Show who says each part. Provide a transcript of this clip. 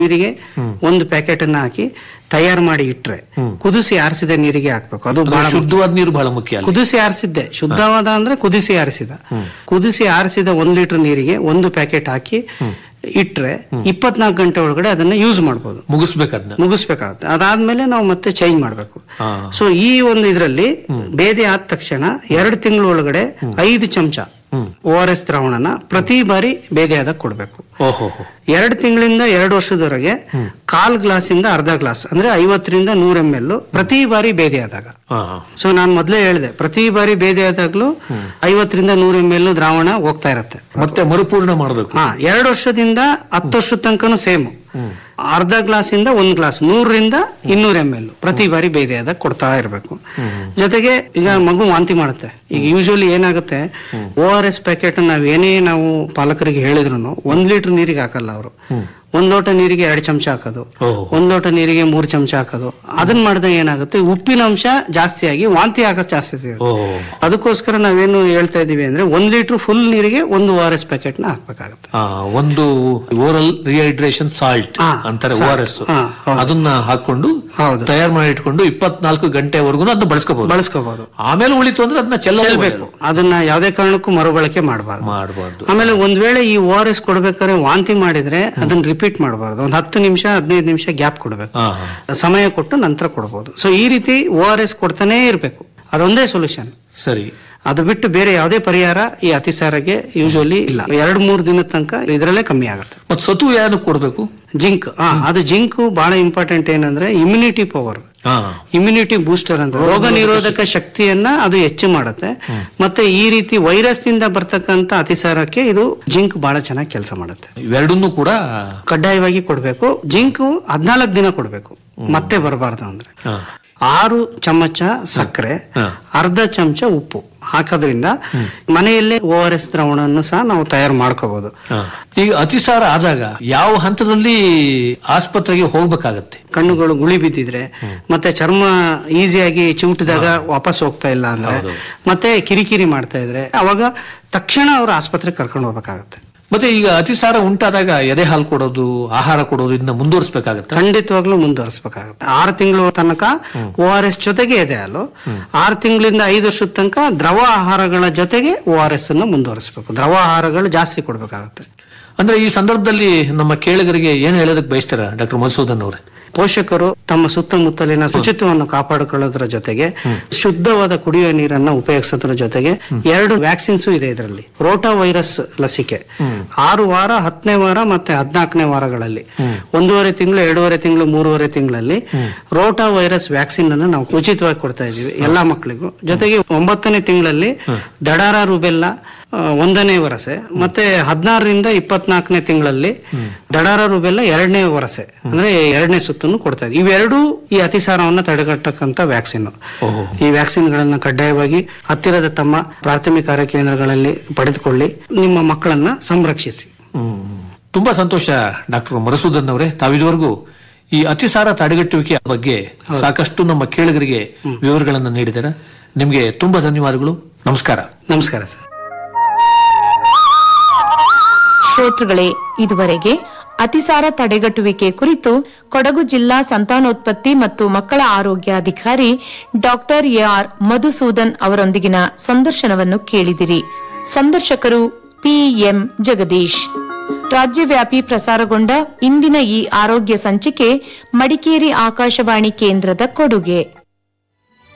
Speaker 1: ನೀರಿಗೆ ಒಂದು ಪ್ಯಾಕೆಟ್ ಅನ್ನ ಹಾಕಿ ತಯಾರು ಮಾಡಿ ಇಟ್ರೆ ಕುದಿಸಿ ಆರಿಸಿದ ನೀರಿಗೆ ಹಾಕ್ಬೇಕು ಅದು
Speaker 2: ಅಂದ್ರೆ
Speaker 1: ಬಹಳ
Speaker 2: ಶುದ್ಧವಾದ ನೀರು ಬಹಳ ಮುಖ್ಯ ಅಲ್ಲಿ.
Speaker 1: ಕುದಿಸಿ ಆರಿಸಿದ್ದೆ ಶುದ್ಧವಾದ ಅಂದ್ರೆ ಕುದಿಸಿ ಆರಿಸಿದ ಕುದಿಸಿ ಆರಿಸಿದ ಒಂದ್ ಲೀಟರ್ ನೀರಿಗೆ ಒಂದು ಪ್ಯಾಕೆಟ್ ಹಾಕಿ ಇಟ್ರೆ ಇಪ್ಪತ್ನಾಲ್ಕು ಗಂಟೆ ಒಳಗಡೆ ಅದನ್ನ ಯೂಸ್ ಮಾಡ್ಬೋದು
Speaker 2: ಮುಗಿಸ್ಬೇಕದ್ನ
Speaker 1: ಮುಗಿಸ್ಬೇಕಾಗುತ್ತೆ ಅದಾದ್ಮೇಲೆ ನಾವು ಮತ್ತೆ ಚೇಂಜ್ ಮಾಡ್ಬೇಕು
Speaker 2: ಹಾ.
Speaker 1: ಸೊ ಈ ಒಂದು ಇದರಲ್ಲಿ ಬೇದೆ ಆದ ತಕ್ಷಣ ಎರಡು ತಿಂಗಳ ಒಳಗಡೆ ಐದು ಚಮಚ ಓ ಆರ್ ಎಸ್ ದ್ರಾವಣನ ಪ್ರತಿ ಬಾರಿ ಬೇದೆ ಆದಾಗ ಕೊಡ್ಬೇಕು
Speaker 2: ಓಹೋ
Speaker 1: ಎರಡು ತಿಂಗಳಿಂದ ಎರಡು ವರ್ಷದವರೆಗೆ ಕಾಲ್ ಗ್ಲಾಸ್ ಇಂದ ಅರ್ಧ ಗ್ಲಾಸ್ ಅಂದ್ರೆ ಐವತ್ತರಿಂದ ನೂರ ಎಂ ಎಲ್ ಪ್ರತಿ ಬಾರಿ ಬೇದೆ ಆದಾಗ
Speaker 2: ಹಾ
Speaker 1: ಸೊ ನಾನು ಮೊದಲೇ ಹೇಳಿದೆ ಪ್ರತಿ ಬಾರಿ ಬೇದೆ ಆದಾಗ್ಲೂ ಐವತ್ತರಿಂದ ನೂರ ಎಂ ಎಲ್ ದ್ರಾವಣ ಹೋಗ್ತಾ ಇರತ್ತೆ
Speaker 2: ಮತ್ತೆ ಮರುಪೂರ್ಣ ಮಾಡಬೇಕು
Speaker 1: ಹಾ ಎರಡು ವರ್ಷದಿಂದ ಹತ್ತು ವರ್ಷದ ತನಕನೂ ಸೇಮ್ ಅರ್ಧ ಗ್ಲಾಸ್ ಇಂದ ಒಂದ್ ಗ್ಲಾಸ್ ನೂರರಿಂದ ಇನ್ನೂರ ಎಂ ಎಲ್ ಪ್ರತಿ ಬಾರಿ ಬೇರೆ ಆದಾಗ ಕೊಡ್ತಾ ಇರಬೇಕು ಜೊತೆಗೆ ಈಗ ಮಗು ವಾಂತಿ ಮಾಡುತ್ತೆ ಈಗ ಯೂಶಲಿ ಏನಾಗುತ್ತೆ ಓ ಆರ್ ಎಸ್ ಪ್ಯಾಕೆಟ್ ನಾವ್ ಏನೇ ನಾವು ಪಾಲಕರಿಗೆ ಹೇಳಿದ್ರು ಒಂದ್ ಲೀಟರ್ ನೀರಿಗೆ ಹಾಕಲ್ಲ ಅವರು ಒಂದ್ ಲೋಟ ನೀರಿಗೆ ಎರಡು ಚಮಚ ಹಾಕೋದು
Speaker 2: ಓಹೋ.
Speaker 1: ಒಂದ್ ಲೋಟ ನೀರಿಗೆ ಮೂರ್ ಚಮಚ ಹಾಕೋದು ಅದನ್ನ ಮಾಡಿದಾಗ ಏನಾಗುತ್ತೆ ಉಪ್ಪಿನ ಅಂಶ ಜಾಸ್ತಿಯಾಗಿ ವಾಂತಿ ಆಗೋದು ಜಾಸ್ತಿ ಸಿಗುತ್ತೆ
Speaker 2: ಓಹೋ
Speaker 1: ಅದಕ್ಕೋಸ್ಕರ ನಾವೇನು ಹೇಳ್ತಾ ಇದೀವಿ ಅಂದ್ರೆ ಒಂದ್ ಲೀಟರ್ ಫುಲ್ ನೀರಿಗೆ ಒಂದು ಓ ಆರ್ ಎಸ್ ಪ್ಯಾಕೆಟ್ ನ ಹಾಕ್ಬೇಕಾಗುತ್ತೆ
Speaker 2: ಆ, ಒಂದು ಓರಲ್ ರಿಹೈಡ್ರೇಷನ್ ಸಾಲ್ಟ್
Speaker 1: ಹಾ,
Speaker 2: ಅಂತಾರೆ ಓ
Speaker 1: salt.
Speaker 2: ಆರ್ ಎಸ್
Speaker 1: ಹಾ, ಹೌದು.
Speaker 2: ಅದನ್ನ ಹಾಕೊಂಡು
Speaker 1: ಹೌದು.
Speaker 2: ತಯಾರು ಮಾಡಿ ಇಟ್ಕೊಂಡು ಇಪ್ಪತ್ನಾಲ್ಕು ಗಂಟೆವರೆಗೂ ಅದನ್ನ ಬಳಸ್ಕೋಬಹುದು
Speaker 1: ಬಳಸ್ಕೋಬಹುದು
Speaker 2: ಆಮೇಲೆ ಉಳಿತು ಅಂದ್ರೆ ಅದನ್ನ ಚೆಲ್ಲಬೇಕು
Speaker 1: ಚೆಲ್ಬೇಕು ಅದನ್ನ ಯಾವ್ದೇ ಕಾರಣಕ್ಕೂ ಮರುಬಳಕೆ ಮಾಡಬಾರ್ದು
Speaker 2: ಮಾಡಬಾರ್ದು
Speaker 1: ಆಮೇಲೆ ಒಂದ್ ವೇಳೆ ಈ ಓ ಆರ್ ಎಸ್ ಕೊಡ್ಬೇಕಾದ್ರೆ ವಾಂತಿ ಮಾಡಿದ್ರೆ ಅದನ್ನ ರಿಪೀಟ್ ಮಾಡಬಾರ್ದು ಒಂದ್ ಹತ್ತು ನಿಮಿಷ ಹದಿನೈದು ನಿಮಿಷ ಗ್ಯಾಪ್ ಕೊಡ್ಬೇಕು
Speaker 2: ಹಾ ಹಾ
Speaker 1: ಸಮಯ ಕೊಟ್ಟು ನಂತರ ಕೊಡ್ಬೋದು ಸೊ ಈ ರೀತಿ ಓ ಆರ್ ಎಸ್ ಕೊಡ್ತಾನೇ ಇರ್ಬೇಕು ಅದೊಂದೇ ಸೊಲ್ಯೂಷನ್
Speaker 2: ಸರಿ
Speaker 1: ಅದು ಬಿಟ್ಟು ಬೇರೆ ಯಾವುದೇ ಪರಿಹಾರ ಈ ಅತಿಸಾರಕ್ಕೆ ಯೂಶುವಲಿ ಇಲ್ಲ ಎರಡ್ ಮೂರ್ ದಿನದ ತನಕ ಇದರಲ್ಲೇ ಕಮ್ಮಿ ಆಗುತ್ತೆ
Speaker 2: ಮತ್ ಸತು ಏನಕ್ಕೆ ಕೊಡ್ಬೇಕು
Speaker 1: ಜಿಂಕ್ ಹಾ ಅದು ಜಿಂಕ್ ಬಹಳ ಇಂಪಾರ್ಟೆಂಟ್ ಏನಂದ್ರೆ ಇಮ್ಯುನಿಟಿ ಪವರ್
Speaker 2: ಹಾ
Speaker 1: ಇಮ್ಯುನಿಟಿ ಬೂಸ್ಟರ್ ಅಂತ ರೋಗ ನಿರೋಧಕ ಶಕ್ತಿಯನ್ನ ಅದು ಹೆಚ್ಚು ಮಾಡುತ್ತೆ ಮತ್ತೆ ಈ ರೀತಿ ವೈರಸ್ ನಿಂದ ಬರ್ತಕ್ಕಂತ ಅತಿಸಾರಕ್ಕೆ ಇದು ಜಿಂಕ್ ಬಹಳ ಚೆನ್ನಾಗಿ ಕೆಲಸ ಮಾಡುತ್ತೆ
Speaker 2: ಇವೆರಡನ್ನೂ ಕೂಡ
Speaker 1: ಕಡ್ಡಾಯವಾಗಿ ಕೊಡ್ಬೇಕು ಜಿಂಕ್ ಹದ್ನಾಲ್ಕು ದಿನ ಕೊಡ್ಬೇಕು ಮತ್ತೆ ಬರಬಾರ್ದು ಅಂದ್ರೆ
Speaker 2: ಹಾ.
Speaker 1: ಆರು ಚಮಚ ಸಕ್ಕರೆ
Speaker 2: ಹಾ.
Speaker 1: ಅರ್ಧ ಚಮಚ ಉಪ್ಪು ಹಾಕೋದ್ರಿಂದ ಮನೆಯಲ್ಲೇ ಓ ಆರ್ ಎಸ್ ದ್ರಾವಣವನ್ನು ಸಹ ನಾವು ತಯಾರು ಮಾಡ್ಕೋಬಹುದು
Speaker 2: ಹಾ. ಈಗ ಅತಿಸಾರ ಆದಾಗ ಯಾವ ಹಂತದಲ್ಲಿ ಆಸ್ಪತ್ರೆಗೆ ಹೋಗ್ಬೇಕಾಗತ್ತೆ
Speaker 1: ಕಣ್ಣುಗಳು ಗುಳಿ ಬಿದ್ದಿದ್ರೆ ಮತ್ತೆ ಚರ್ಮ ಈಸಿಯಾಗಿ ಚಿವುಟಿದಾಗ ವಾಪಸ್ ಹೋಗ್ತಾ ಇಲ್ಲ ಅಂದ್ರೆ ಮತ್ತೆ ಕಿರಿಕಿರಿ ಮಾಡ್ತಾ ಇದ್ರೆ ಅವಾಗ ತಕ್ಷಣ ಅವ್ರು ಆಸ್ಪತ್ರೆಗೆ ಕರ್ಕೊಂಡು ಹೋಗ್ಬೇಕಾಗತ್ತೆ
Speaker 2: ಮತ್ತೆ ಈಗ ಅತಿಸಾರ ಉಂಟಾದಾಗ ಎದೆ ಹಾಲು ಕೊಡೋದು ಆಹಾರ ಕೊಡೋದು ಇದನ್ನ ಮುಂದುವರಿಸಬೇಕಾಗತ್ತೆ
Speaker 1: ಖಂಡಿತವಾಗ್ಲೂ ಮುಂದುವರಿಸಬೇಕಾಗುತ್ತೆ ಆರು ತಿಂಗಳು ತನಕ ಓ ಆರ್ ಎಸ್ ಜೊತೆಗೆ ಇದೆ ಹಾಲು ಆರು ತಿಂಗಳಿಂದ ಐದು ವರ್ಷದ ತನಕ ದ್ರವ ಆಹಾರಗಳ ಜೊತೆಗೆ ಓ ಆರ್ ಎಸ್ ಅನ್ನು ಮುಂದುವರಿಸಬೇಕು ದ್ರವ ಆಹಾರಗಳು ಜಾಸ್ತಿ ಕೊಡ್ಬೇಕಾಗತ್ತೆ
Speaker 2: ಅಂದ್ರೆ ಈ ಸಂದರ್ಭದಲ್ಲಿ ನಮ್ಮ ಕೇಳಿಗರಿಗೆ ಏನ್ ಹೇಳೋದಕ್ಕೆ ಬಯಸ್ತಾರ ಡಾಕ್ಟರ್ ಮಧುಸೂದನ್ ಅವರೇ
Speaker 1: ಪೋಷಕರು ತಮ್ಮ ಸುತ್ತಮುತ್ತಲಿನ ಶುಚಿತ್ವವನ್ನು ಕಾಪಾಡಿಕೊಳ್ಳೋದ್ರ ಜೊತೆಗೆ ಶುದ್ಧವಾದ ಕುಡಿಯುವ ನೀರನ್ನ ಉಪಯೋಗಿಸೋದ್ರ ಜೊತೆಗೆ ಎರಡು ವ್ಯಾಕ್ಸಿನ್ಸ್ ಇದೆ ಇದರಲ್ಲಿ ರೋಟಾ ವೈರಸ್ ಲಸಿಕೆ ಆರು ವಾರ ಹತ್ತನೇ ವಾರ ಮತ್ತೆ ಹದಿನಾಲ್ಕನೇ ವಾರಗಳಲ್ಲಿ ಒಂದೂವರೆ ತಿಂಗಳು ಎರಡೂವರೆ ತಿಂಗಳು ಮೂರುವರೆ ತಿಂಗಳಲ್ಲಿ ರೋಟಾ ವೈರಸ್ ವ್ಯಾಕ್ಸಿನ್ ಅನ್ನು ನಾವು ಉಚಿತವಾಗಿ ಕೊಡ್ತಾ ಇದೀವಿ ಎಲ್ಲಾ ಮಕ್ಕಳಿಗೂ ಜೊತೆಗೆ ಒಂಬತ್ತನೇ ತಿಂಗಳಲ್ಲಿ ದಡಾರ ರುಬೆಲ್ಲ ಆ, ಒಂದನೇ ವರಸೆ ಮತ್ತೆ ಹದಿನಾರರಿಂದ ಇಪ್ಪತ್ನಾಲ್ಕನೇ ತಿಂಗಳಲ್ಲಿ ದಡಾರ ರುಬೆಲ್ಲ ಎರಡನೇ ವರಸೆ ಅಂದ್ರೆ ಎರಡನೇ ಸುತ್ತನ್ನು ಕೊಡ್ತಾ ಇದ್ದೀವಿ ಇವೆರಡೂ ಈ ಅತಿಸಾರವನ್ನ ತಡೆಗಟ್ಟಕ್ಕಂತ ವ್ಯಾಕ್ಸಿನ್
Speaker 2: ಓಹೋ.
Speaker 1: ಈ ವ್ಯಾಕ್ಸಿನ್ ಗಳನ್ನ ಕಡ್ಡಾಯವಾಗಿ ಹತ್ತಿರದ ತಮ್ಮ ಪ್ರಾಥಮಿಕ ಆರೋಗ್ಯ ಕೇಂದ್ರಗಳಲ್ಲಿ ಪಡೆದುಕೊಳ್ಳಿ ನಿಮ್ಮ ಮಕ್ಕಳನ್ನ ಸಂರಕ್ಷಿಸಿ
Speaker 2: ಹ್ಮ್. ತುಂಬಾ ಸಂತೋಷ ಡಾಕ್ಟರ್ ಮಧುಸೂದನ್ ಅವರೇ ತಾವಿದುವರೆಗೂ ಈ ಅತಿಸಾರ ತಡೆಗಟ್ಟುವಿಕೆ ಬಗ್ಗೆ ಸಾಕಷ್ಟು ನಮ್ಮ ಕೇಳಿಗರಿಗೆ ವಿವರಗಳನ್ನು ನೀಡಿದ್ದಾರೆ ನಿಮಗೆ ತುಂಬಾ ಧನ್ಯವಾದಗಳು ನಮಸ್ಕಾರ
Speaker 1: ನಮಸ್ಕಾರ ಸರ್
Speaker 3: ಶ್ರೋತೃಗಳೇ ಇದುವರೆಗೆ ಅತಿಸಾರ ತಡೆಗಟ್ಟುವಿಕೆ ಕುರಿತು ಕೊಡಗು ಜಿಲ್ಲಾ ಸಂತಾನೋತ್ಪತ್ತಿ ಮತ್ತು ಮಕ್ಕಳ ಆರೋಗ್ಯ ಅಧಿಕಾರಿ ಡಾಕ್ಟರ್ ಎಆರ್ ಮಧುಸೂದನ್ ಅವರೊಂದಿಗಿನ ಸಂದರ್ಶನವನ್ನು ಕೇಳಿದಿರಿ ಸಂದರ್ಶಕರು ಪಿಎಂ ಜಗದೀಶ್ ರಾಜ್ಯವ್ಯಾಪಿ ಪ್ರಸಾರಗೊಂಡ ಇಂದಿನ ಈ ಆರೋಗ್ಯ ಸಂಚಿಕೆ ಮಡಿಕೇರಿ ಆಕಾಶವಾಣಿ ಕೇಂದ್ರದ ಕೊಡುಗೆ